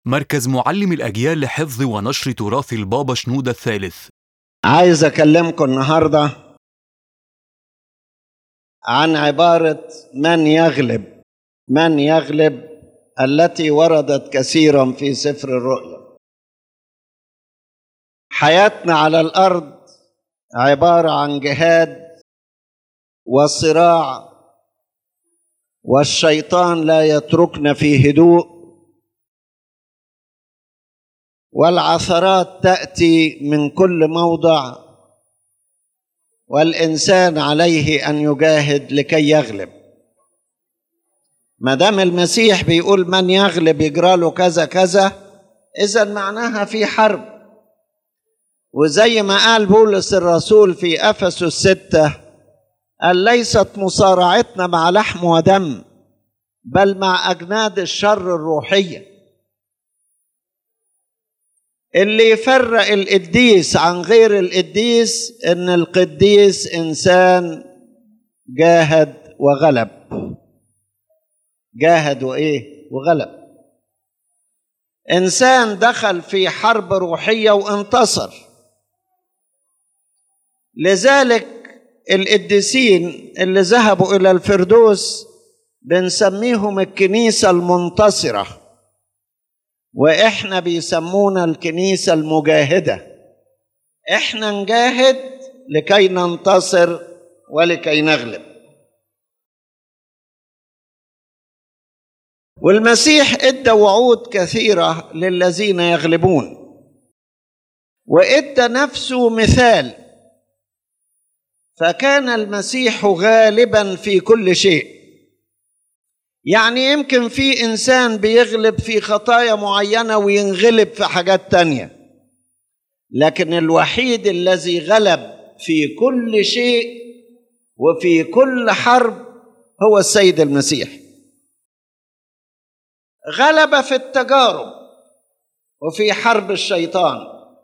مركز معلم الأجيال لحفظ ونشر تراث البابا شنودة الثالث عايز اكلمكم النهارده عن عباره من يغلب من يغلب التي وردت كثيرا في سفر الرؤيا حياتنا على الارض عباره عن جهاد وصراع والشيطان لا يتركنا في هدوء والعثرات تاتي من كل موضع والانسان عليه ان يجاهد لكي يغلب ما دام المسيح بيقول من يغلب يجرى له كذا كذا اذا معناها في حرب وزي ما قال بولس الرسول في افسس السته قال ليست مصارعتنا مع لحم ودم بل مع اجناد الشر الروحيه اللي يفرق القديس عن غير القديس ان القديس انسان جاهد وغلب جاهد وايه وغلب انسان دخل في حرب روحيه وانتصر لذلك القديسين اللي ذهبوا الى الفردوس بنسميهم الكنيسه المنتصره واحنا بيسمونا الكنيسه المجاهده احنا نجاهد لكي ننتصر ولكي نغلب والمسيح ادى وعود كثيره للذين يغلبون وادى نفسه مثال فكان المسيح غالبا في كل شيء يعني يمكن في انسان بيغلب في خطايا معينه وينغلب في حاجات تانيه لكن الوحيد الذي غلب في كل شيء وفي كل حرب هو السيد المسيح غلب في التجارب وفي حرب الشيطان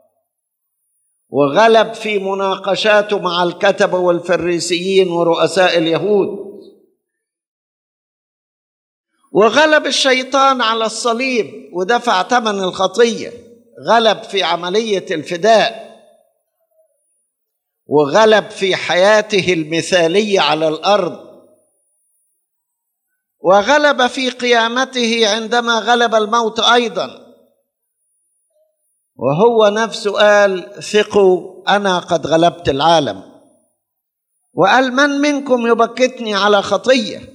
وغلب في مناقشاته مع الكتبه والفريسيين ورؤساء اليهود وغلب الشيطان على الصليب ودفع ثمن الخطيه غلب في عمليه الفداء وغلب في حياته المثاليه على الارض وغلب في قيامته عندما غلب الموت ايضا وهو نفسه قال ثقوا انا قد غلبت العالم وقال من منكم يبكتني على خطيه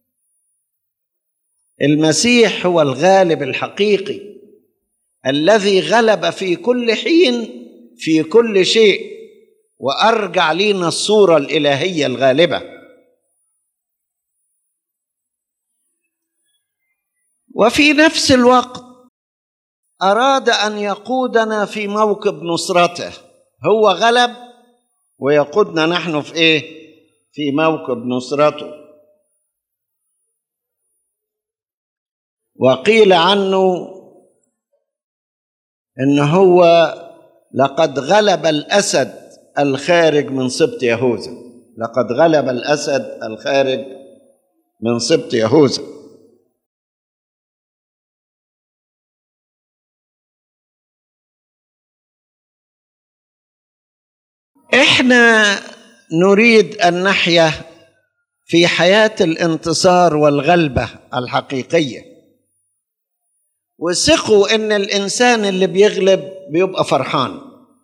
المسيح هو الغالب الحقيقي الذي غلب في كل حين في كل شيء وارجع لينا الصوره الالهيه الغالبه وفي نفس الوقت اراد ان يقودنا في موكب نصرته هو غلب ويقودنا نحن في ايه في موكب نصرته وقيل عنه ان هو لقد غلب الاسد الخارج من سبط يهوذا لقد غلب الاسد الخارج من سبط يهوذا احنا نريد ان نحيا في حياه الانتصار والغلبه الحقيقيه وثقوا ان الانسان اللي بيغلب بيبقى فرحان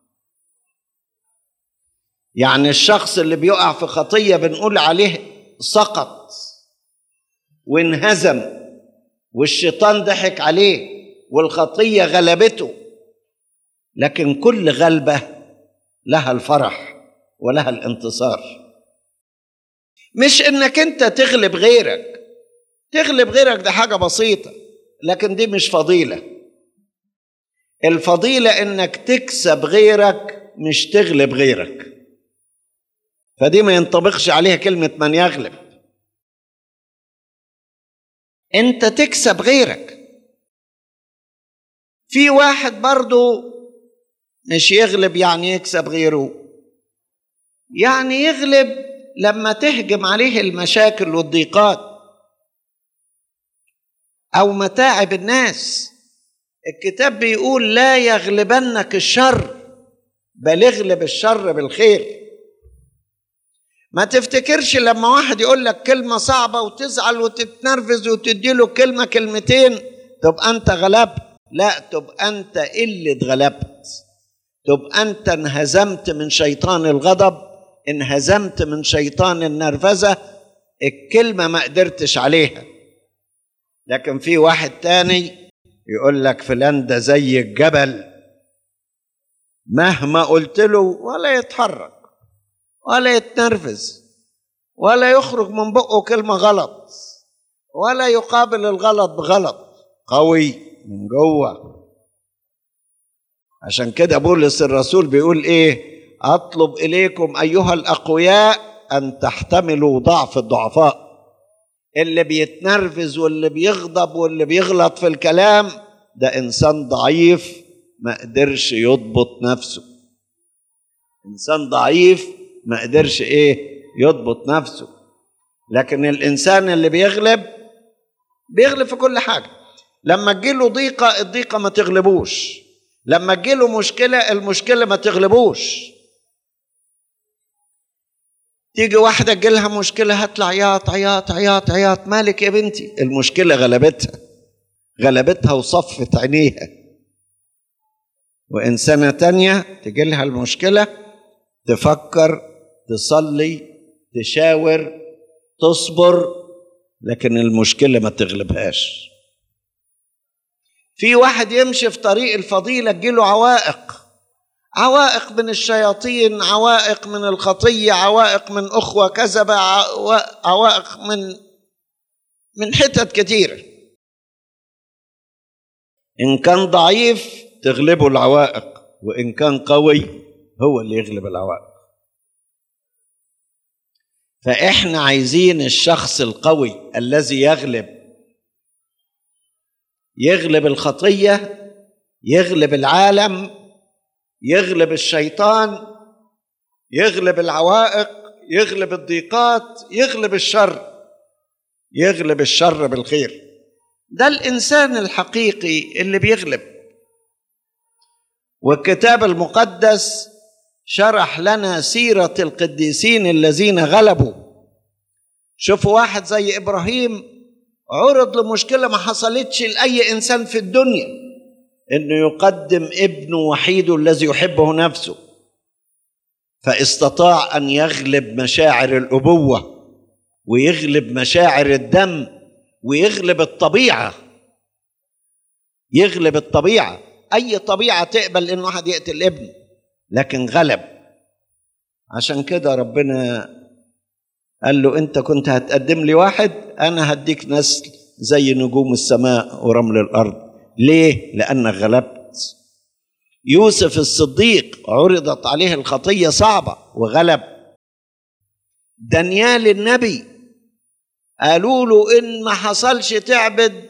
يعني الشخص اللي بيقع في خطيه بنقول عليه سقط وانهزم والشيطان ضحك عليه والخطيه غلبته لكن كل غلبه لها الفرح ولها الانتصار مش انك انت تغلب غيرك تغلب غيرك ده حاجه بسيطه لكن دي مش فضيله الفضيله انك تكسب غيرك مش تغلب غيرك فدي ما ينطبقش عليها كلمه من يغلب انت تكسب غيرك في واحد برضو مش يغلب يعني يكسب غيره يعني يغلب لما تهجم عليه المشاكل والضيقات او متاعب الناس الكتاب بيقول لا يغلبنك الشر بل اغلب الشر بالخير ما تفتكرش لما واحد يقول لك كلمة صعبة وتزعل وتتنرفز وتديله كلمة كلمتين تبقى أنت غلبت لا تبقى أنت اللي اتغلبت تبقى أنت انهزمت من شيطان الغضب انهزمت من شيطان النرفزة الكلمة ما قدرتش عليها لكن في واحد تاني يقول لك فلان ده زي الجبل مهما قلت له ولا يتحرك ولا يتنرفز ولا يخرج من بقه كلمة غلط ولا يقابل الغلط بغلط قوي من جوه عشان كده بولس الرسول بيقول ايه اطلب اليكم ايها الاقوياء ان تحتملوا ضعف الضعفاء اللي بيتنرفز واللي بيغضب واللي بيغلط في الكلام ده انسان ضعيف ما قدرش يضبط نفسه انسان ضعيف ما قدرش ايه يضبط نفسه لكن الانسان اللي بيغلب بيغلب في كل حاجه لما تجيله ضيقه الضيقه ما تغلبوش لما تجيله مشكله المشكله ما تغلبوش تيجي واحده تجيلها مشكله هتطلع عياط عياط عياط عياط مالك يا بنتي المشكله غلبتها غلبتها وصفت عينيها وإنسانة تانية تجيلها المشكلة تفكر تصلي تشاور تصبر لكن المشكلة ما تغلبهاش في واحد يمشي في طريق الفضيلة تجيله عوائق عوائق من الشياطين عوائق من الخطية عوائق من أخوة كذبة عوائق من من حتت كتيرة إن كان ضعيف تغلبه العوائق وإن كان قوي هو اللي يغلب العوائق فإحنا عايزين الشخص القوي الذي يغلب يغلب الخطية يغلب العالم يغلب الشيطان يغلب العوائق يغلب الضيقات يغلب الشر يغلب الشر بالخير ده الإنسان الحقيقي اللي بيغلب والكتاب المقدس شرح لنا سيرة القديسين الذين غلبوا شوفوا واحد زي إبراهيم عرض لمشكلة ما حصلتش لأي إنسان في الدنيا إنه يقدم ابنه وحيده الذي يحبه نفسه فاستطاع أن يغلب مشاعر الأبوة ويغلب مشاعر الدم ويغلب الطبيعة يغلب الطبيعة أي طبيعة تقبل إن واحد يقتل ابنه لكن غلب عشان كده ربنا قال له أنت كنت هتقدم لي واحد أنا هديك نسل زي نجوم السماء ورمل الأرض ليه؟ لأنك غلبت يوسف الصديق عرضت عليه الخطية صعبة وغلب دانيال النبي قالوا له إن ما حصلش تعبد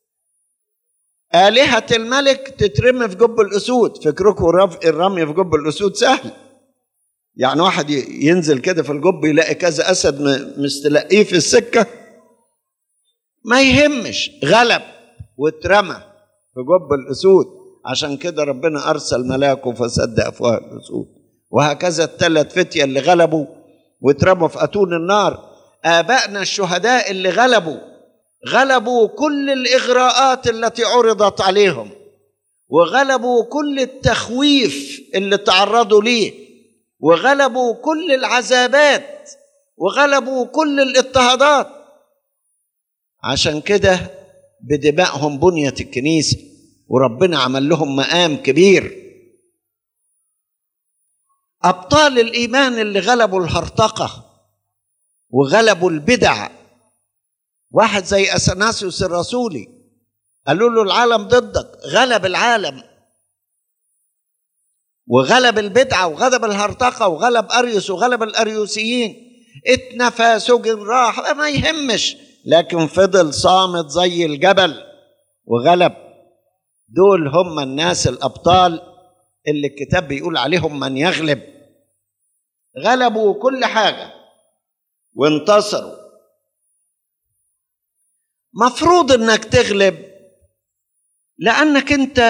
آلهة الملك تترمي في جب الأسود فكركم الرمي في جب الأسود سهل يعني واحد ينزل كده في الجب يلاقي كذا أسد مستلقيه في السكة ما يهمش غلب واترمى في جب الأسود عشان كده ربنا أرسل ملاكه فسد أفواه الأسود وهكذا الثلاث فتية اللي غلبوا واترموا في أتون النار آبائنا الشهداء اللي غلبوا غلبوا كل الإغراءات التي عرضت عليهم وغلبوا كل التخويف اللي تعرضوا ليه وغلبوا كل العذابات وغلبوا كل الاضطهادات عشان كده بدمائهم بنيت الكنيسة وربنا عمل لهم مقام كبير أبطال الإيمان اللي غلبوا الهرطقة وغلبوا البدع واحد زي اثناسيوس الرسولي قالوا له العالم ضدك غلب العالم وغلب البدعه وغلب الهرطقه وغلب اريوس وغلب الاريوسيين اتنفى سجن راح ما يهمش لكن فضل صامت زي الجبل وغلب دول هم الناس الابطال اللي الكتاب بيقول عليهم من يغلب غلبوا كل حاجه وانتصروا مفروض انك تغلب لانك انت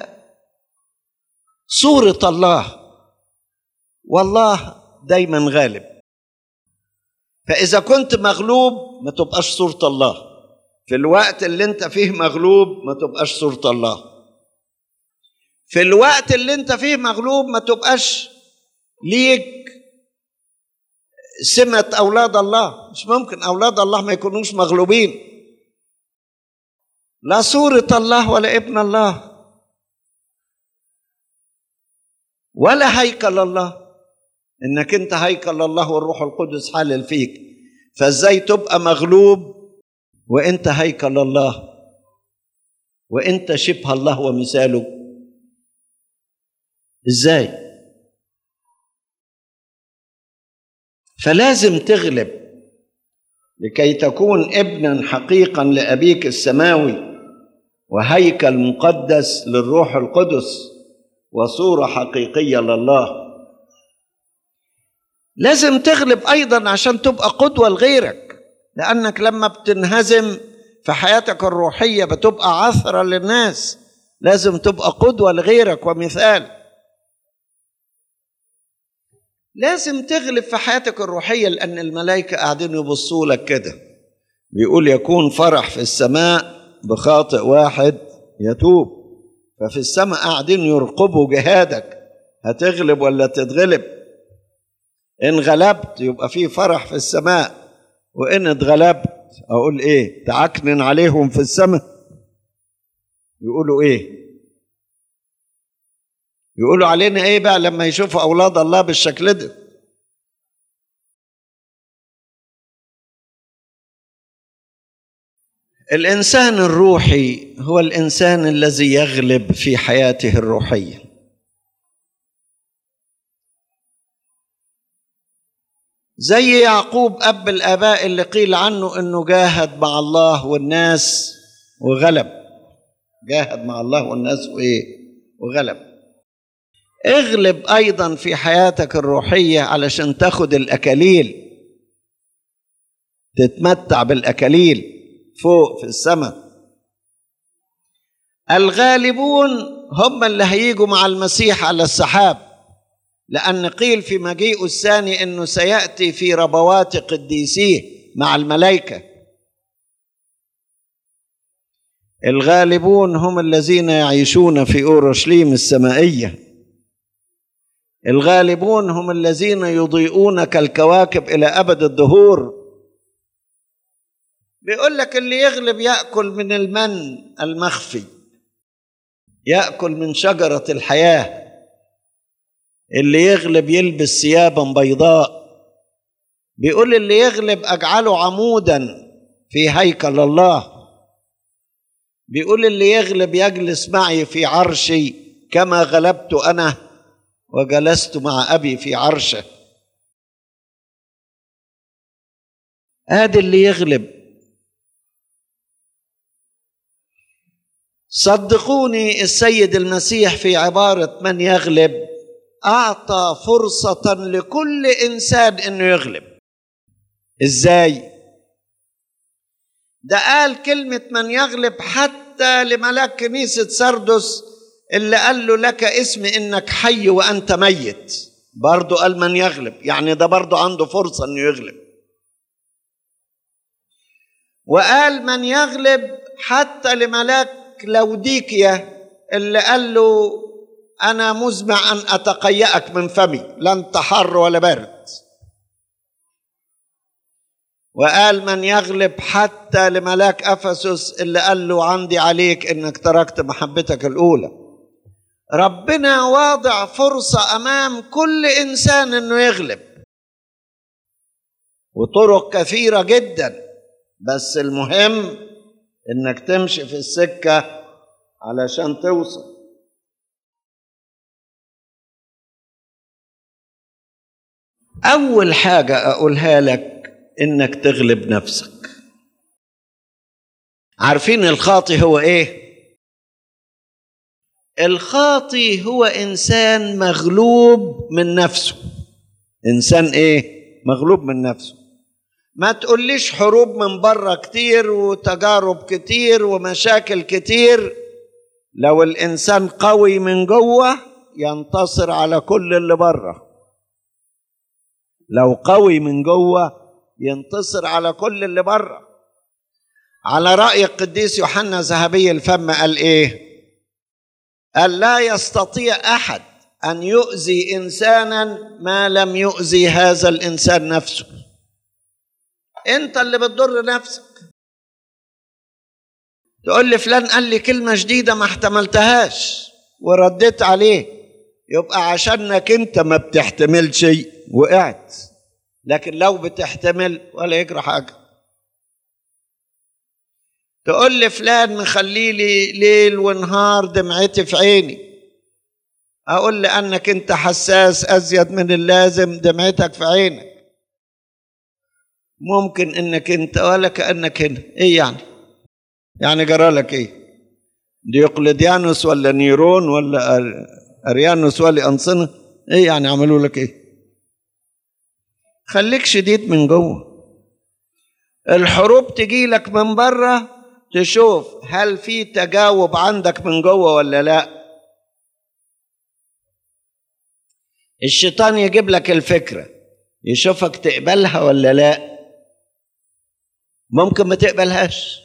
صوره الله والله دايما غالب فاذا كنت مغلوب ما تبقاش صوره الله في الوقت اللي انت فيه مغلوب ما تبقاش صوره الله في الوقت اللي انت فيه مغلوب ما تبقاش ليك سمة أولاد الله مش ممكن أولاد الله ما يكونوش مغلوبين لا صورة الله ولا ابن الله ولا هيكل الله انك انت هيكل الله والروح القدس حالل فيك فازاي تبقى مغلوب وانت هيكل الله وانت شبه الله ومثاله ازاي فلازم تغلب لكي تكون ابنا حقيقا لابيك السماوي وهيكل مقدس للروح القدس وصوره حقيقيه لله لازم تغلب ايضا عشان تبقى قدوه لغيرك لانك لما بتنهزم في حياتك الروحيه بتبقى عثره للناس لازم تبقى قدوه لغيرك ومثال لازم تغلب في حياتك الروحيه لان الملائكه قاعدين يبصوا لك كده بيقول يكون فرح في السماء بخاطئ واحد يتوب ففي السماء قاعدين يرقبوا جهادك هتغلب ولا تتغلب ان غلبت يبقى في فرح في السماء وان اتغلبت اقول ايه تعكنن عليهم في السماء يقولوا ايه يقولوا علينا ايه بقى لما يشوفوا اولاد الله بالشكل ده الانسان الروحي هو الانسان الذي يغلب في حياته الروحيه زي يعقوب اب الاباء اللي قيل عنه انه جاهد مع الله والناس وغلب جاهد مع الله والناس وايه وغلب اغلب ايضا في حياتك الروحيه علشان تاخد الاكاليل تتمتع بالاكاليل فوق في السماء الغالبون هم اللي هيجوا مع المسيح على السحاب لأن قيل في مجيئه الثاني أنه سيأتي في ربوات قديسيه مع الملائكة الغالبون هم الذين يعيشون في أورشليم السمائية الغالبون هم الذين يضيئون كالكواكب إلى أبد الدهور بيقول لك اللي يغلب يأكل من المن المخفي يأكل من شجرة الحياه اللي يغلب يلبس ثيابا بيضاء بيقول اللي يغلب اجعله عمودا في هيكل الله بيقول اللي يغلب يجلس معي في عرشي كما غلبت انا وجلست مع ابي في عرشه ادي اللي يغلب صدقوني السيد المسيح في عباره من يغلب اعطى فرصه لكل انسان انه يغلب ازاي ده قال كلمه من يغلب حتى لملاك كنيسه سردس اللي قال له لك اسم انك حي وانت ميت برضه قال من يغلب يعني ده برضه عنده فرصه انه يغلب وقال من يغلب حتى لملاك لوديكيا اللي قال له أنا مزمع أن أتقيأك من فمي لا أنت حر ولا برد وقال من يغلب حتى لملاك أفسس اللي قال له عندي عليك إنك تركت محبتك الأولى ربنا واضع فرصة أمام كل إنسان إنه يغلب وطرق كثيرة جدا بس المهم إنك تمشي في السكة علشان توصل أول حاجة أقولها لك إنك تغلب نفسك عارفين الخاطي هو إيه؟ الخاطي هو إنسان مغلوب من نفسه إنسان إيه؟ مغلوب من نفسه ما تقوليش حروب من بره كتير وتجارب كتير ومشاكل كتير لو الانسان قوي من جوه ينتصر على كل اللي بره لو قوي من جوه ينتصر على كل اللي بره على راي القديس يوحنا ذهبي الفم قال ايه قال لا يستطيع احد ان يؤذي انسانا ما لم يؤذي هذا الانسان نفسه انت اللي بتضر نفسك تقول لي فلان قال لي كلمه جديده ما احتملتهاش ورديت عليه يبقى عشانك انت ما بتحتمل شيء وقعت لكن لو بتحتمل ولا يجرى حاجه تقول لي فلان مخلي لي ليل ونهار دمعتي في عيني اقول لانك انت حساس ازيد من اللازم دمعتك في عينك ممكن انك انت ولا كانك هنا ايه يعني يعني جرى لك ايه ديوقلديانوس ولا نيرون ولا اريانوس ولا انصنه ايه يعني عملوا لك ايه خليك شديد من جوه الحروب تجي لك من بره تشوف هل في تجاوب عندك من جوه ولا لا الشيطان يجيب لك الفكره يشوفك تقبلها ولا لا ممكن ما تقبلهاش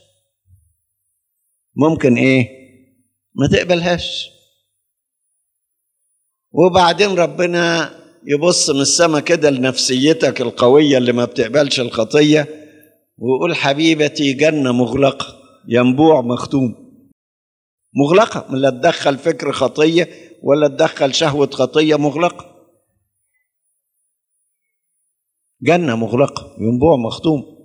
ممكن ايه ما تقبلهاش وبعدين ربنا يبص من السما كده لنفسيتك القويه اللي ما بتقبلش الخطيه ويقول حبيبتي جنه مغلقه ينبوع مختوم مغلقه لا تدخل فكر خطيه ولا تدخل شهوه خطيه مغلقه جنه مغلقه ينبوع مختوم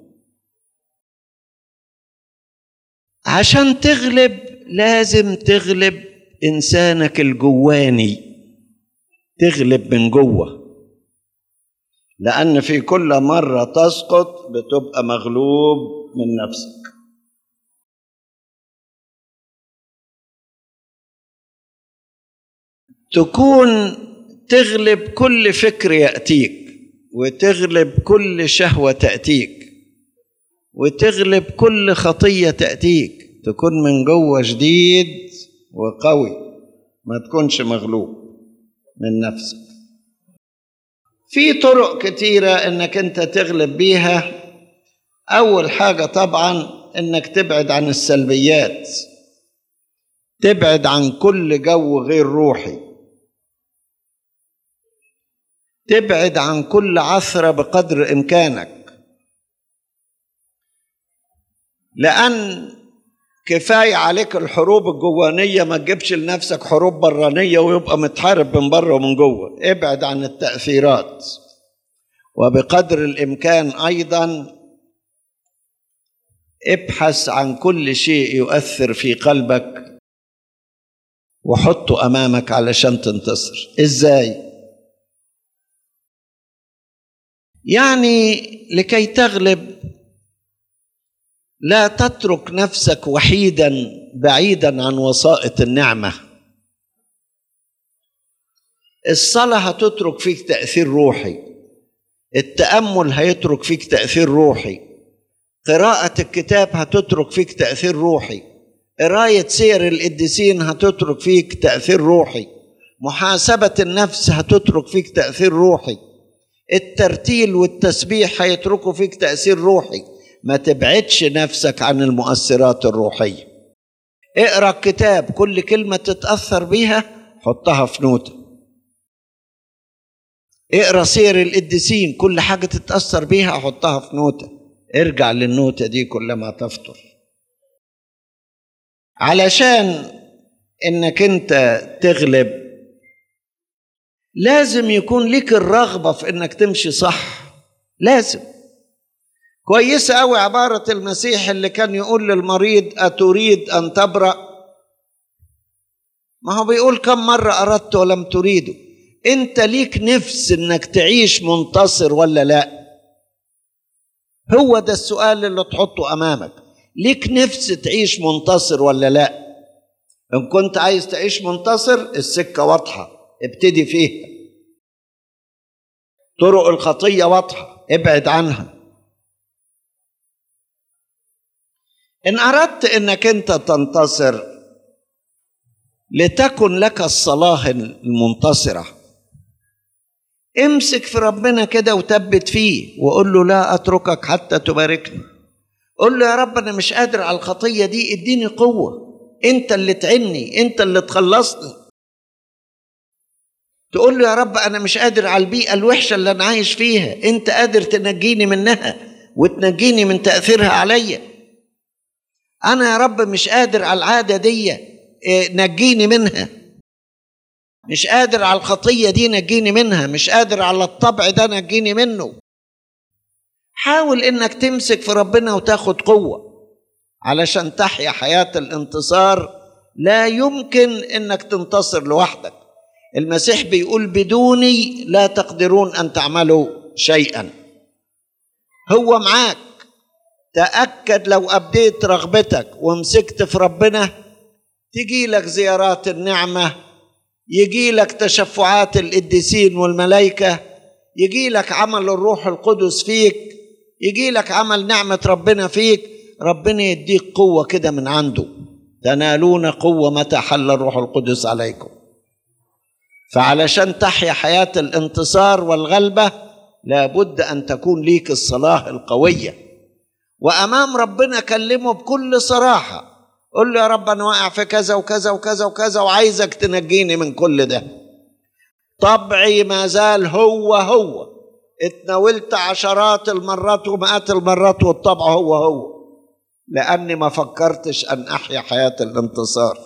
عشان تغلب لازم تغلب انسانك الجواني تغلب من جوه لان في كل مره تسقط بتبقى مغلوب من نفسك تكون تغلب كل فكر ياتيك وتغلب كل شهوه تاتيك وتغلب كل خطيه تاتيك تكون من جوه جديد وقوي ما تكونش مغلوب من نفسك في طرق كتيره انك انت تغلب بيها اول حاجه طبعا انك تبعد عن السلبيات تبعد عن كل جو غير روحي تبعد عن كل عثره بقدر امكانك لان كفايه عليك الحروب الجوانيه ما تجيبش لنفسك حروب برانيه ويبقى متحارب من بره ومن جوه ابعد عن التاثيرات وبقدر الامكان ايضا ابحث عن كل شيء يؤثر في قلبك وحطه امامك علشان تنتصر ازاي يعني لكي تغلب لا تترك نفسك وحيدا بعيدا عن وسائط النعمه الصلاه هتترك فيك تاثير روحي التامل هيترك فيك تاثير روحي قراءه الكتاب هتترك فيك تاثير روحي قرايه سير القديسين هتترك فيك تاثير روحي محاسبه النفس هتترك فيك تاثير روحي الترتيل والتسبيح هيتركوا فيك تاثير روحي ما تبعدش نفسك عن المؤثرات الروحيه اقرا الكتاب كل كلمه تتاثر بيها حطها في نوته اقرا سير القديسين كل حاجه تتاثر بيها حطها في نوته ارجع للنوته دي كلما تفطر علشان انك انت تغلب لازم يكون لك الرغبه في انك تمشي صح لازم كويسة أوي عبارة المسيح اللي كان يقول للمريض أتريد أن تبرأ ما هو بيقول كم مرة أردت ولم تريده أنت ليك نفس إنك تعيش منتصر ولا لا هو ده السؤال اللي تحطه أمامك ليك نفس تعيش منتصر ولا لا إن كنت عايز تعيش منتصر السكة واضحة ابتدي فيها طرق الخطية واضحة ابعد عنها ان اردت انك انت تنتصر لتكن لك الصلاه المنتصره امسك في ربنا كده وثبت فيه وقول له لا اتركك حتى تباركني قول له يا رب انا مش قادر على الخطيه دي اديني قوه انت اللي تعني انت اللي تخلصني تقول له يا رب انا مش قادر على البيئه الوحشه اللي انا عايش فيها انت قادر تنجيني منها وتنجيني من تاثيرها عليا انا يا رب مش قادر على العاده دي نجيني منها مش قادر على الخطيه دي نجيني منها مش قادر على الطبع ده نجيني منه حاول انك تمسك في ربنا وتاخد قوه علشان تحيا حياه الانتصار لا يمكن انك تنتصر لوحدك المسيح بيقول بدوني لا تقدرون ان تعملوا شيئا هو معاك تاكد لو ابديت رغبتك ومسكت في ربنا تجي لك زيارات النعمه يجي لك تشفعات القديسين والملائكه يجي لك عمل الروح القدس فيك يجي لك عمل نعمه ربنا فيك ربنا يديك قوه كده من عنده تنالون قوه متى حل الروح القدس عليكم فعلشان تحيا حياه الانتصار والغلبه لابد ان تكون ليك الصلاه القويه وامام ربنا كلمه بكل صراحه قل له يا رب انا واقع في كذا وكذا وكذا وكذا وعايزك تنجيني من كل ده طبعي ما زال هو هو اتناولت عشرات المرات ومئات المرات والطبع هو هو لاني ما فكرتش ان احيا حياه الانتصار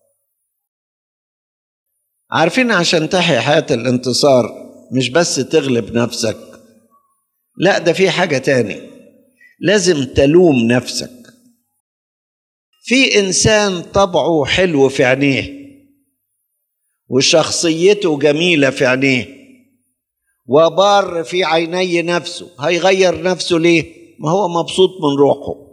عارفين عشان تحيا حياه الانتصار مش بس تغلب نفسك لا ده في حاجه تاني لازم تلوم نفسك في انسان طبعه حلو في عينيه وشخصيته جميله في عينيه وبار في عيني نفسه هيغير نفسه ليه ما هو مبسوط من روحه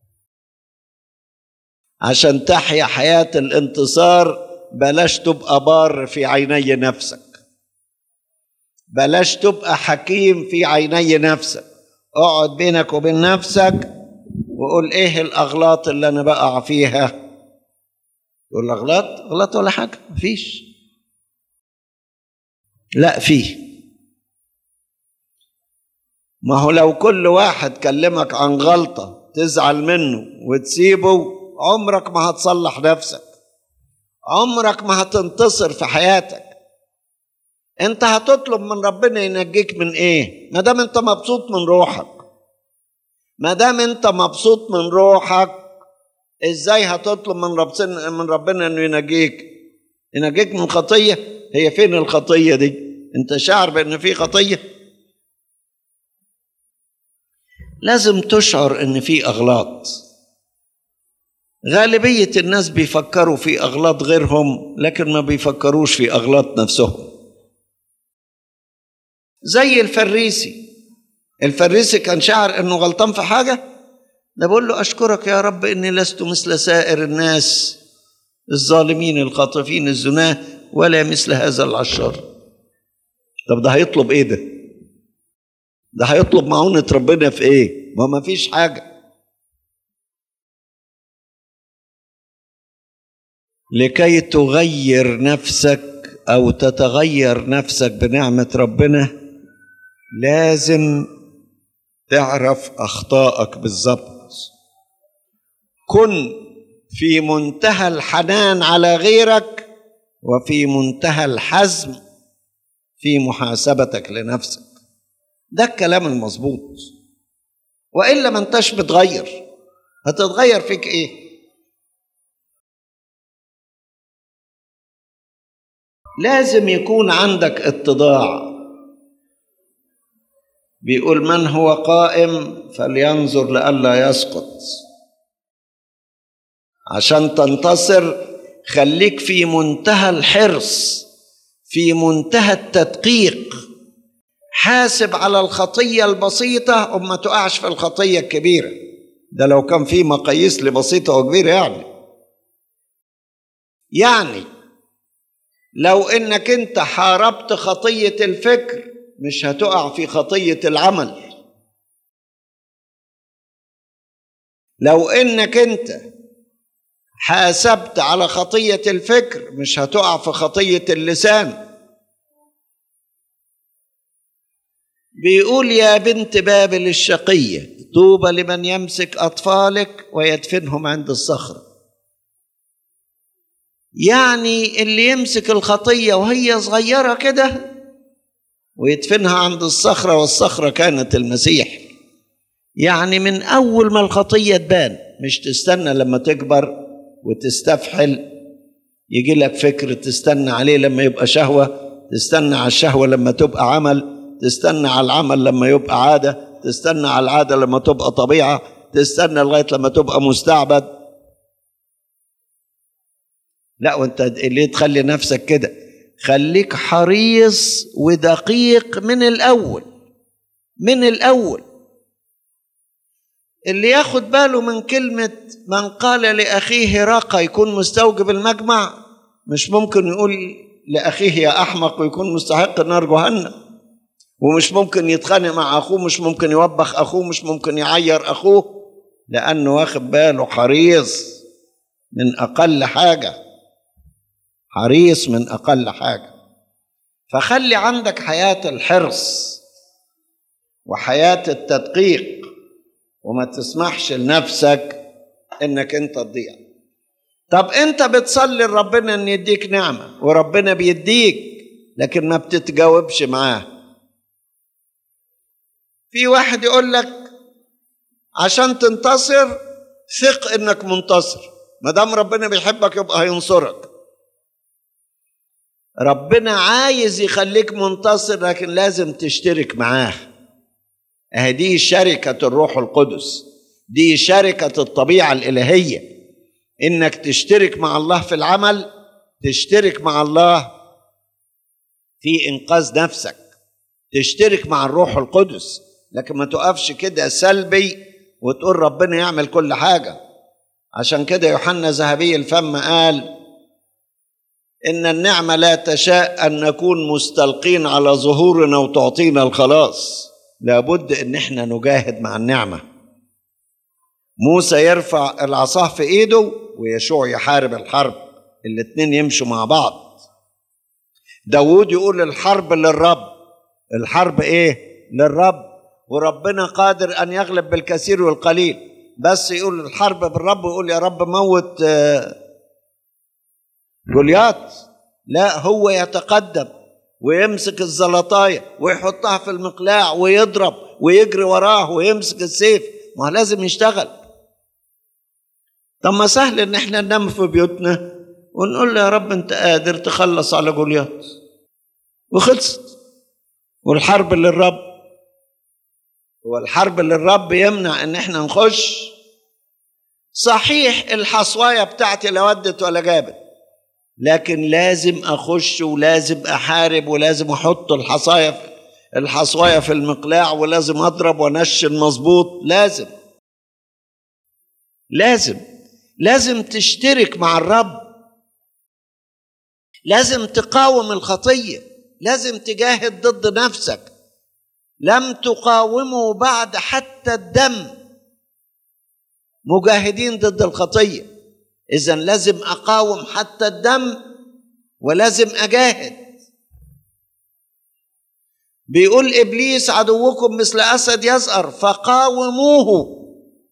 عشان تحيا حياه الانتصار بلاش تبقى بار في عيني نفسك بلاش تبقى حكيم في عيني نفسك اقعد بينك وبين نفسك وقول ايه الاغلاط اللي انا بقع فيها يقول اغلاط اغلاط ولا حاجه مفيش لا فيه ما هو لو كل واحد كلمك عن غلطه تزعل منه وتسيبه عمرك ما هتصلح نفسك عمرك ما هتنتصر في حياتك انت هتطلب من ربنا ينجيك من ايه ما دام انت مبسوط من روحك ما دام انت مبسوط من روحك ازاي هتطلب من ربنا من ربنا انه ينجيك ينجيك من خطيه هي فين الخطيه دي انت شاعر بان في خطيه لازم تشعر ان في اغلاط غالبيه الناس بيفكروا في اغلاط غيرهم لكن ما بيفكروش في اغلاط نفسهم زي الفريسي الفريسي كان شاعر انه غلطان في حاجه ده بقول له اشكرك يا رب اني لست مثل سائر الناس الظالمين الخاطفين الزناه ولا مثل هذا العشار طب ده هيطلب ايه ده ده هيطلب معونة ربنا في ايه ما ما فيش حاجة لكي تغير نفسك او تتغير نفسك بنعمة ربنا لازم تعرف اخطائك بالظبط كن في منتهى الحنان على غيرك وفي منتهى الحزم في محاسبتك لنفسك ده الكلام المظبوط والا ما انتش بتغير هتتغير فيك ايه لازم يكون عندك اتضاع بيقول من هو قائم فلينظر لئلا يسقط عشان تنتصر خليك في منتهى الحرص في منتهى التدقيق حاسب على الخطية البسيطة وما تقعش في الخطية الكبيرة ده لو كان في مقاييس لبسيطة وكبيرة يعني يعني لو انك انت حاربت خطية الفكر مش هتقع في خطية العمل لو انك انت حاسبت على خطيه الفكر مش هتقع في خطيه اللسان بيقول يا بنت بابل الشقيه طوبى لمن يمسك اطفالك ويدفنهم عند الصخره يعني اللي يمسك الخطيه وهي صغيره كده ويدفنها عند الصخره والصخره كانت المسيح يعني من اول ما الخطيه تبان مش تستنى لما تكبر وتستفحل يجي لك فكر تستنى عليه لما يبقى شهوه تستنى على الشهوه لما تبقى عمل تستنى على العمل لما يبقى عاده تستنى على العاده لما تبقى طبيعه تستنى لغايه لما تبقى مستعبد لا وانت ليه تخلي نفسك كده خليك حريص ودقيق من الاول من الاول اللي ياخد باله من كلمة من قال لأخيه راقة يكون مستوجب المجمع مش ممكن يقول لأخيه يا أحمق ويكون مستحق نار جهنم ومش ممكن يتخانق مع أخوه مش ممكن يوبخ أخوه مش ممكن يعير أخوه لأنه واخد باله حريص من أقل حاجة حريص من أقل حاجة فخلي عندك حياة الحرص وحياة التدقيق وما تسمحش لنفسك انك انت تضيع طب انت بتصلي لربنا ان يديك نعمه وربنا بيديك لكن ما بتتجاوبش معاه في واحد يقول لك عشان تنتصر ثق انك منتصر ما دام ربنا بيحبك يبقى هينصرك ربنا عايز يخليك منتصر لكن لازم تشترك معاه دي شركة الروح القدس دي شركة الطبيعة الإلهية إنك تشترك مع الله في العمل تشترك مع الله في إنقاذ نفسك تشترك مع الروح القدس لكن ما تقفش كده سلبي وتقول ربنا يعمل كل حاجة عشان كده يوحنا ذهبي الفم قال إن النعمة لا تشاء أن نكون مستلقين على ظهورنا وتعطينا الخلاص لابد ان احنا نجاهد مع النعمه موسى يرفع العصاه في ايده ويشوع يحارب الحرب الاتنين يمشوا مع بعض داود يقول الحرب للرب الحرب ايه للرب وربنا قادر ان يغلب بالكثير والقليل بس يقول الحرب بالرب ويقول يا رب موت جوليات لا هو يتقدم ويمسك الزلطاية ويحطها في المقلاع ويضرب ويجري وراه ويمسك السيف ما لازم يشتغل طب ما سهل ان احنا ننام في بيوتنا ونقول له يا رب انت قادر تخلص على جوليات وخلصت والحرب للرب هو الحرب للرب يمنع ان احنا نخش صحيح الحصوايه بتاعتي لا ودت ولا جابت لكن لازم اخش ولازم احارب ولازم احط الحصايه الحصوايه في المقلاع ولازم اضرب وانشن مظبوط لازم لازم لازم تشترك مع الرب لازم تقاوم الخطيه لازم تجاهد ضد نفسك لم تقاوموا بعد حتى الدم مجاهدين ضد الخطيه اذا لازم اقاوم حتى الدم ولازم اجاهد بيقول ابليس عدوكم مثل اسد يزأر فقاوموه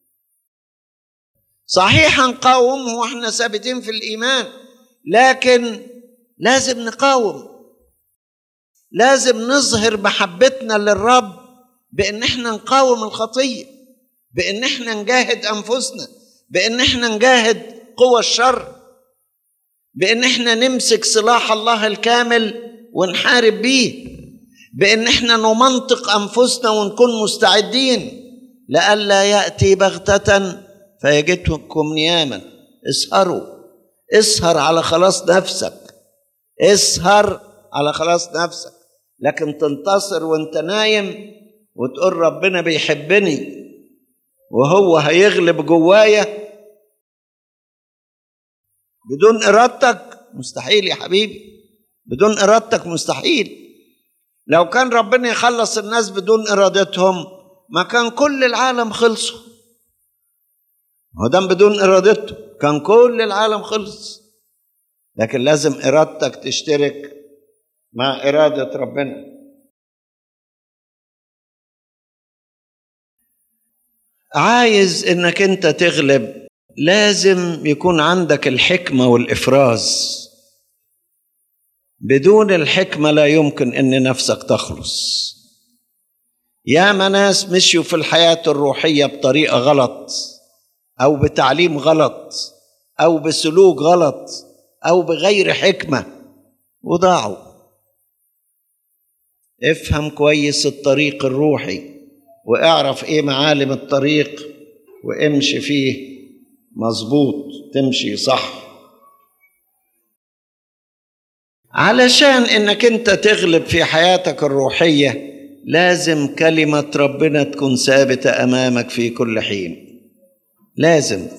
صحيح نقاومه واحنا ثابتين في الايمان لكن لازم نقاوم لازم نظهر محبتنا للرب بان احنا نقاوم الخطيه بان احنا نجاهد انفسنا بان احنا نجاهد قوى الشر بان احنا نمسك سلاح الله الكامل ونحارب بيه بان احنا نمنطق انفسنا ونكون مستعدين لئلا ياتي بغته فيجدكم نياما اسهروا اسهر على خلاص نفسك اسهر على خلاص نفسك لكن تنتصر وانت نايم وتقول ربنا بيحبني وهو هيغلب جوايا بدون ارادتك مستحيل يا حبيبي بدون ارادتك مستحيل لو كان ربنا يخلص الناس بدون ارادتهم ما كان كل العالم خلصوا هو ده بدون ارادته كان كل العالم خلص لكن لازم ارادتك تشترك مع اراده ربنا عايز انك انت تغلب لازم يكون عندك الحكمه والافراز بدون الحكمه لا يمكن ان نفسك تخلص يا ناس مشيوا في الحياه الروحيه بطريقه غلط او بتعليم غلط او بسلوك غلط او بغير حكمه وضاعوا افهم كويس الطريق الروحي واعرف ايه معالم الطريق وامشي فيه مظبوط تمشي صح علشان انك انت تغلب في حياتك الروحيه لازم كلمه ربنا تكون ثابته امامك في كل حين لازم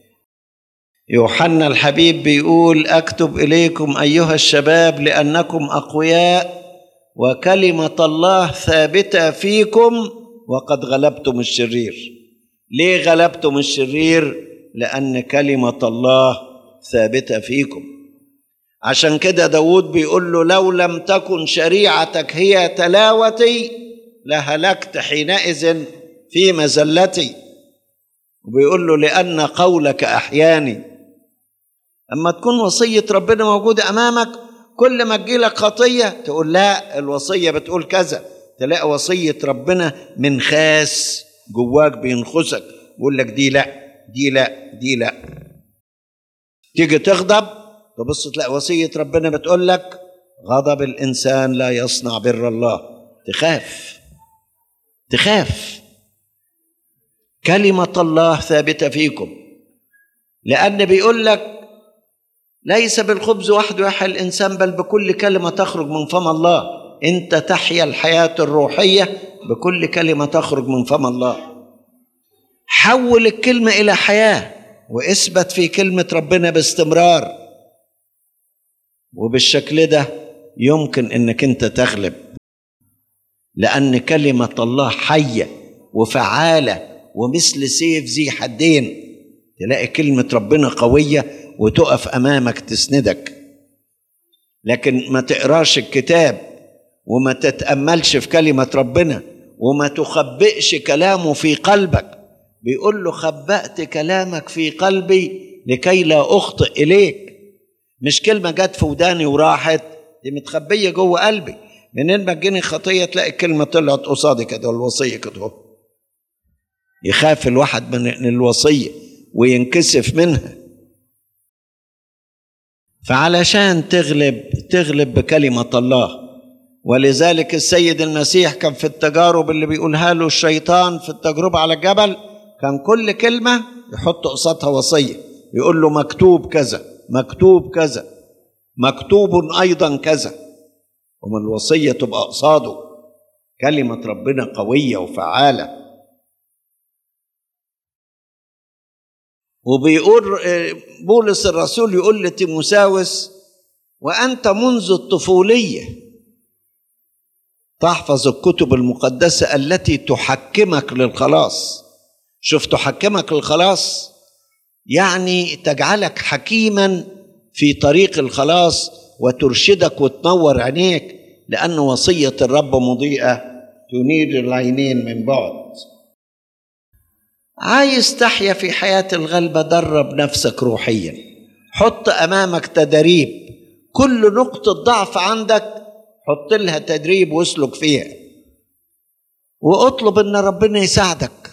يوحنا الحبيب بيقول اكتب اليكم ايها الشباب لانكم اقوياء وكلمه الله ثابته فيكم وقد غلبتم الشرير ليه غلبتم الشرير لان كلمه الله ثابته فيكم عشان كده داود بيقول له لو لم تكن شريعتك هي تلاوتي لهلكت حينئذ في مزلتي وبيقول له لأن قولك أحياني أما تكون وصية ربنا موجودة أمامك كل ما تجيلك خطية تقول لا الوصية بتقول كذا تلاقي وصية ربنا من خاس جواك بينخسك بيقول لك دي لا دي لا دي لا تيجي تغضب تبص تلاقي وصية ربنا بتقول لك غضب الإنسان لا يصنع بر الله تخاف تخاف كلمة الله ثابتة فيكم لأن بيقول لك ليس بالخبز وحده يحيى الإنسان بل بكل كلمة تخرج من فم الله أنت تحيا الحياة الروحية بكل كلمة تخرج من فم الله حول الكلمة إلى حياة واثبت في كلمة ربنا باستمرار وبالشكل ده يمكن انك انت تغلب لان كلمة الله حية وفعالة ومثل سيف ذي حدين تلاقي كلمة ربنا قوية وتقف أمامك تسندك لكن ما تقراش الكتاب وما تتأملش في كلمة ربنا وما تخبئش كلامه في قلبك بيقول له خبأت كلامك في قلبي لكي لا أخطئ إليك مش كلمة جت في وداني وراحت دي متخبية جوه قلبي منين ما تجيني خطية تلاقي الكلمة طلعت قصادي كده والوصية كده يخاف الواحد من الوصية وينكسف منها فعلشان تغلب تغلب بكلمة الله ولذلك السيد المسيح كان في التجارب اللي بيقولها له الشيطان في التجربة على الجبل كان كل كلمة يحط قصادها وصية يقول له مكتوب كذا مكتوب كذا مكتوب أيضا كذا ومن الوصية تبقى قصاده كلمة ربنا قوية وفعالة وبيقول بولس الرسول يقول لتيموساوس وأنت منذ الطفولية تحفظ الكتب المقدسة التي تحكمك للخلاص شوف تحكمك للخلاص يعني تجعلك حكيما في طريق الخلاص وترشدك وتنور عينيك لأن وصية الرب مضيئة تنير العينين من بعد عايز تحيا في حياة الغلبة درب نفسك روحيا حط أمامك تدريب كل نقطة ضعف عندك حط لها تدريب واسلك فيها واطلب ان ربنا يساعدك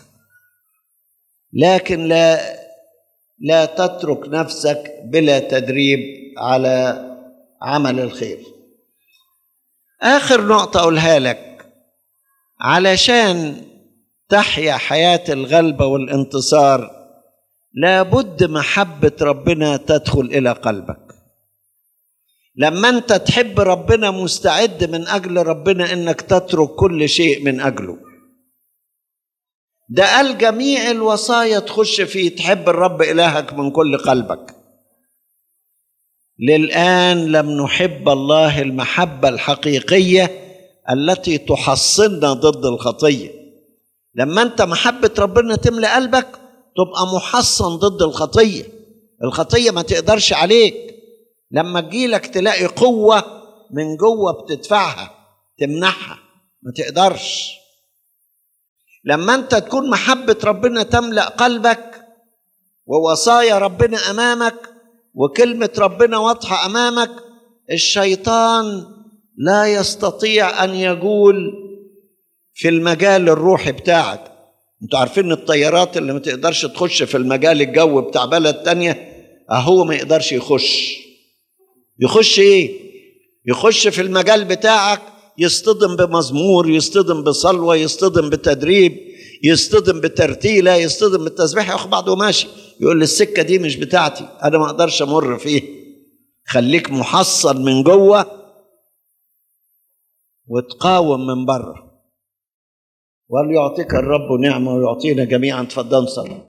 لكن لا لا تترك نفسك بلا تدريب على عمل الخير اخر نقطه اقولها لك علشان تحيا حياه الغلبه والانتصار لابد محبه ربنا تدخل الى قلبك لما انت تحب ربنا مستعد من اجل ربنا انك تترك كل شيء من اجله ده قال جميع الوصايا تخش فيه تحب الرب الهك من كل قلبك للان لم نحب الله المحبه الحقيقيه التي تحصننا ضد الخطيه لما انت محبه ربنا تملى قلبك تبقى محصن ضد الخطيه الخطيه ما تقدرش عليك لما تجيلك تلاقي قوه من جوه بتدفعها تمنعها ما تقدرش لما انت تكون محبه ربنا تملا قلبك ووصايا ربنا امامك وكلمه ربنا واضحه امامك الشيطان لا يستطيع ان يقول في المجال الروحي بتاعك انتوا عارفين الطيارات اللي ما تقدرش تخش في المجال الجو بتاع بلد تانية اهو ما يقدرش يخش يخش ايه يخش في المجال بتاعك يصطدم بمزمور يصطدم بصلوة يصطدم بتدريب يصطدم بترتيلة يصطدم بالتسبيح ياخد بعضه ماشي يقول لي السكة دي مش بتاعتي أنا ما أقدرش أمر فيها خليك محصن من جوه وتقاوم من بره وليعطيك الرب نعمة ويعطينا جميعا تفضل صلاه